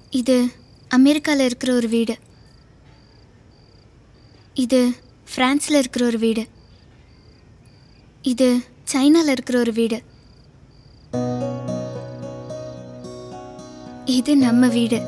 இது அமெரிக்காவில் இருக்கிற ஒரு வீடு இது ஃப்ரான்ஸில் இருக்கிற ஒரு வீடு இது சைனாவில் இருக்கிற ஒரு வீடு இது நம்ம வீடு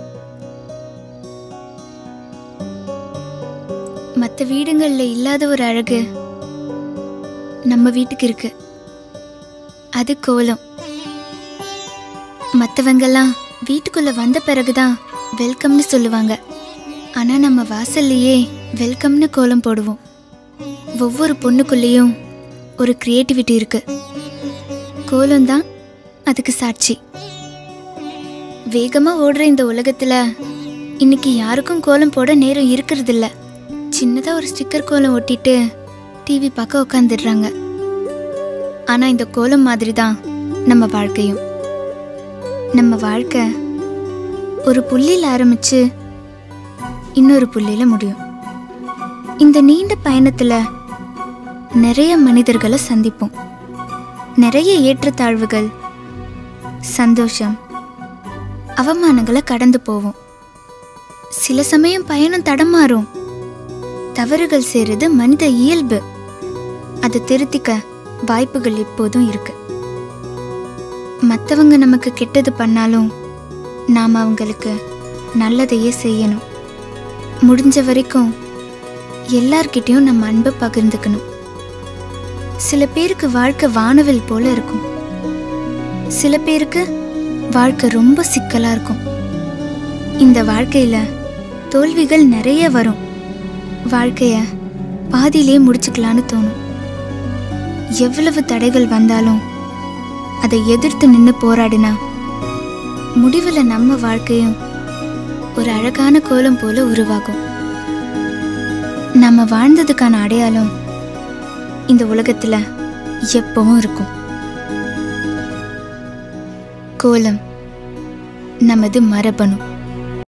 மற்ற வீடுங்களில் இல்லாத ஒரு அழகு நம்ம வீட்டுக்கு இருக்கு அது கோலம் மற்றவங்கெல்லாம் வீட்டுக்குள்ள வந்த பிறகுதான் வெல்கம்னு சொல்லுவாங்க ஆனா நம்ம வாசல்லையே வெல்கம்னு கோலம் போடுவோம் ஒவ்வொரு பொண்ணுக்குள்ளேயும் ஒரு கிரியேட்டிவிட்டி இருக்கு கோலம் தான் அதுக்கு சாட்சி வேகமா ஓடுற இந்த உலகத்துல இன்னைக்கு யாருக்கும் கோலம் போட நேரம் இருக்கிறதில்ல சின்னதா ஒரு ஸ்டிக்கர் கோலம் ஒட்டிட்டு டிவி பார்க்க உட்காந்துடுறாங்க ஆனா இந்த கோலம் மாதிரி தான் நம்ம வாழ்க்கையும் நம்ம வாழ்க்கை ஒரு புள்ளியில் ஆரம்பிச்சு இன்னொரு புள்ளியில முடியும் இந்த நீண்ட பயணத்துல நிறைய மனிதர்களை சந்திப்போம் நிறைய ஏற்றத்தாழ்வுகள் சந்தோஷம் அவமானங்களை கடந்து போவோம் சில சமயம் பயணம் தடமாறும் தவறுகள் செய்றது மனித இயல்பு அதை திருத்திக்க வாய்ப்புகள் எப்போதும் இருக்கு மற்றவங்க நமக்கு கெட்டது பண்ணாலும் நாம் அவங்களுக்கு நல்லதையே செய்யணும் முடிஞ்ச வரைக்கும் எல்லார்கிட்டயும் நம்ம அன்பை பகிர்ந்துக்கணும் சில பேருக்கு வாழ்க்கை வானவில் போல இருக்கும் சில பேருக்கு வாழ்க்கை ரொம்ப சிக்கலா இருக்கும் இந்த வாழ்க்கையில தோல்விகள் நிறைய வரும் வாழ்க்கைய பாதியிலே முடிச்சுக்கலான்னு தோணும் எவ்வளவு தடைகள் வந்தாலும் அதை எதிர்த்து நின்று போராடினா முடிவில் நம்ம வாழ்க்கையும் ஒரு அழகான கோலம் போல உருவாகும் நம்ம வாழ்ந்ததுக்கான அடையாளம் இந்த உலகத்துல எப்பவும் இருக்கும் கோலம் நமது மரபணு